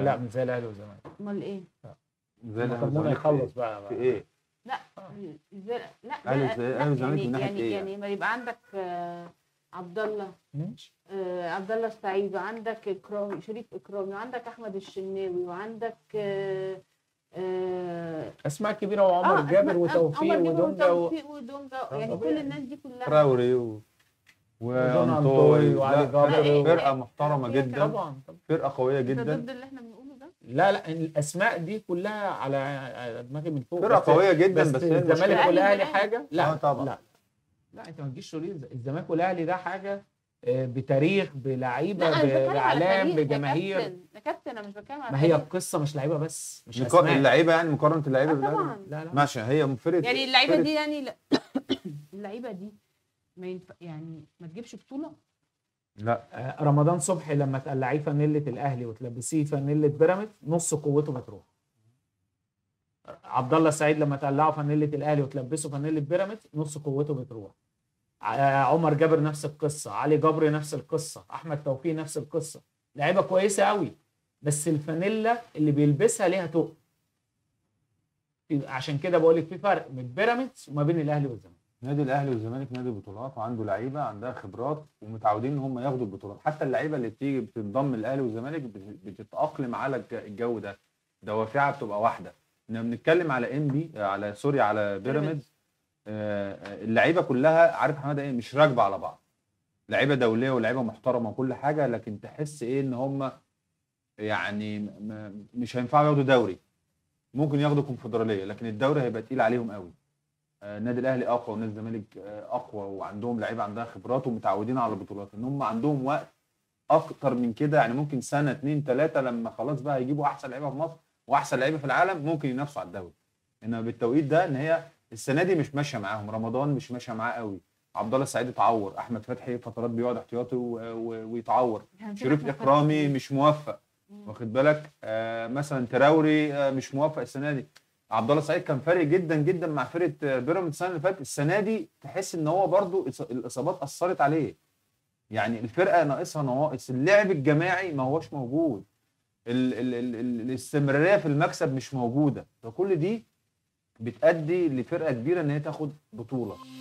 لا مش زي الاهلي والزمالك امال ايه؟ زي طب الاهلي منى والزمالك يخلص بقى, في بقى. ايه؟ لا ازاي لا أهلي لا وزمالك- لا، أهلي وزمالك يعني من ناحية يعني إيه يعني ما يبقى عندك آه، عبد الله ماشي آه، عبد الله السعيد وعندك اكرامي شريف اكرامي وعندك احمد الشناوي وعندك آه، آه، اسماء كبيره وعمر آه، جابر أسماء- وتوفيق عمر جابر ودونجا و... وتوفيق ودونجا يعني طبيعي. كل الناس دي كلها تراوري و... أنطوي وانطوي وعلي لا، جابر فرقة- و- فرقه محترمه هي جدا طبعا طبعا. فرقه قويه انت جدا ضد اللي احنا بنقوله ده لا لا الاسماء دي كلها على على دماغي من فوق فرقه بس- قويه جدا بس, بس هي الزمالك المشكلة- والاهلي الأهلي حاجه لا آه طبعا. لا لا انت ما تجيش تقول لي الزمالك والاهلي ده حاجه آه، بتاريخ بلعيبه لا انا مش بتكلم على باعلام فريق يا بجماهير كابتن يا كابتن انا مش بتكلم على ما هي فريق. القصه مش لعيبه بس مش نقا- اسماء اللعيبه يعني مقارنه اللعيبه آه بالاهلي طبعا لا لا ماشي هي فرقه يعني اللعيبه فرقة- دي يعني لا اللعيبه دي ما ينفع يعني ما تجيبش بطوله لا آه، رمضان صبحي لما تقلعيه فانيله الاهلي وتلبسيه فانيله بيراميدز نص قوته بتروح عبد الله السعيد لما تقلعه فانيله الاهلي وتلبسه فانيله بيراميدز نص قوته بتروح ع- عمر جابر نفس القصه علي جبر نفس القصه احمد توفيق نفس القصه لعيبه كويسه قوي بس الفانيلا اللي بيلبسها ليها تقل في- عشان كده بقول لك في فرق من بيراميدز وما بين الاهلي والزمالك نادي الاهلي والزمالك نادي بطولات وعنده لعيبه عندها خبرات ومتعودين ان هم ياخدوا البطولات حتى اللعيبه اللي بتيجي بتنضم الاهلي والزمالك بت- بتتاقلم على الج- الجو ده دوافعها بتبقى واحده احنا بنتكلم على ام بي على سوري على بيراميدز آه، آه، اللعيبه كلها عارف حماد ايه مش راكبه على بعض لعيبه دوليه ولعيبه محترمه وكل حاجه لكن تحس ايه ان هم يعني م- م- مش هينفعوا ياخدوا دوري ممكن ياخدوا كونفدراليه لكن الدوري هيبقى تقيل عليهم قوي آه، النادي الاهلي اقوى ونادي الزمالك آه، اقوى وعندهم لعيبه عندها خبرات ومتعودين على البطولات ان هم عندهم وقت اكتر من كده يعني ممكن سنه اتنين تلاته لما خلاص بقى هيجيبوا احسن لعيبه في مصر واحسن لعيبه في العالم ممكن ينافسوا على الدوري انما بالتوقيت ده ان هي السنه دي مش ماشيه معاهم رمضان مش ماشيه معاه قوي عبد الله السعيد اتعور احمد فتحي فترات بيقعد احتياطي و- و- ويتعور يعني في شريف أحمد اكرامي فتحي. مش موفق مم. واخد بالك آه مثلا تراوري آه مش موفق السنه دي عبد الله السعيد كان فارق جدا جدا مع فرقه آه، بيراميدز السنه اللي فاتت السنه دي تحس ان هو برضو إص- الاصابات اثرت عليه يعني الفرقه ناقصها نواقص اللعب الجماعي ما هوش موجود ال ال ال ال الاستمراريه في المكسب مش موجوده فكل دي بتأدي لفرقه كبيره ان هي تاخد بطوله